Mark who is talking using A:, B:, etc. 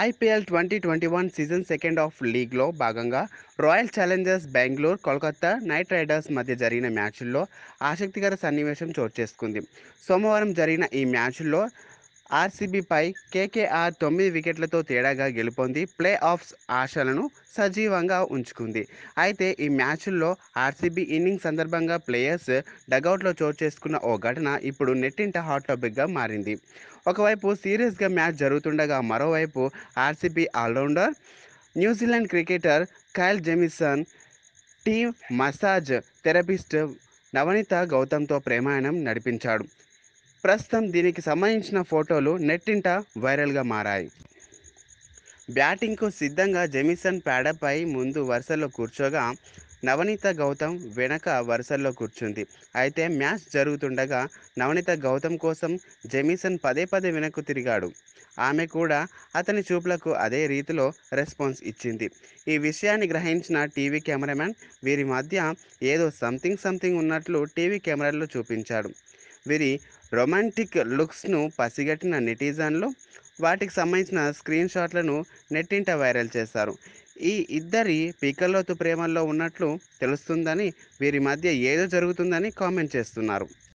A: IPL twenty twenty one season second half లీగ్లో భాగంగా royal challengers Bengaluru Kolkata knight riders మధ్య జరిగిన మ్యాచ్ల్లో ఆసక్తికర సన్నివేశం చోటు చేసుకుంది సోమవారం జరిగిన ఈ మ్యాచ్లో ఆర్సీబీపై కేకేఆర్ తొమ్మిది వికెట్లతో తేడాగా గెలుపొంది ప్లే ఆఫ్స్ ఆశలను సజీవంగా ఉంచుకుంది అయితే ఈ మ్యాచ్ల్లో ఆర్సీబీ ఇన్నింగ్స్ సందర్భంగా ప్లేయర్స్ డగౌట్లో చోటు చేసుకున్న ఓ ఘటన ఇప్పుడు నెట్టింట హాట్ టాపిక్గా మారింది ఒకవైపు సీరియస్గా మ్యాచ్ జరుగుతుండగా మరోవైపు RCB allrounder New Zealand cricketer Kyle Jamieson team massage therapist Navaneetha గౌతమ్తో ప్రేమాయణం నడిపించాడు ప్రస్తుతం దీనికి సంబంధించిన ఫోటోలు నెట్టింట వైరల్గా మారాయి బ్యాటింగ్కు సిద్ధంగా జెమిసన్ ప్యాడపై ముందు వరుసలో కూర్చోగా నవనీత గౌతమ్ వెనక వరుసల్లో కూర్చుంది అయితే మ్యాచ్ జరుగుతుండగా నవనీత గౌతమ్ కోసం జెమిసన్ పదే పదే వెనక్కు తిరిగాడు ఆమె కూడా అతని చూపులకు అదే రీతిలో రెస్పాన్స్ ఇచ్చింది ఈ విషయాన్ని గ్రహించిన టీవీ కెమెరామ్యాన్ వీరి మధ్య ఏదో సంథింగ్ సంథింగ్ ఉన్నట్లు టీవీ కెమెరాలో చూపించాడు వీరి రొమాంటిక్ లుక్స్ను పసిగట్టిన నెటిజన్లు వాటికి సంబంధించిన స్క్రీన్ షాట్లను నెట్టింట వైరల్ చేశారు ఈ ఇద్దరి పీకల్లోతు ప్రేమల్లో ఉన్నట్లు తెలుస్తుందని వీరి మధ్య ఏదో జరుగుతుందని కామెంట్ చేస్తున్నారు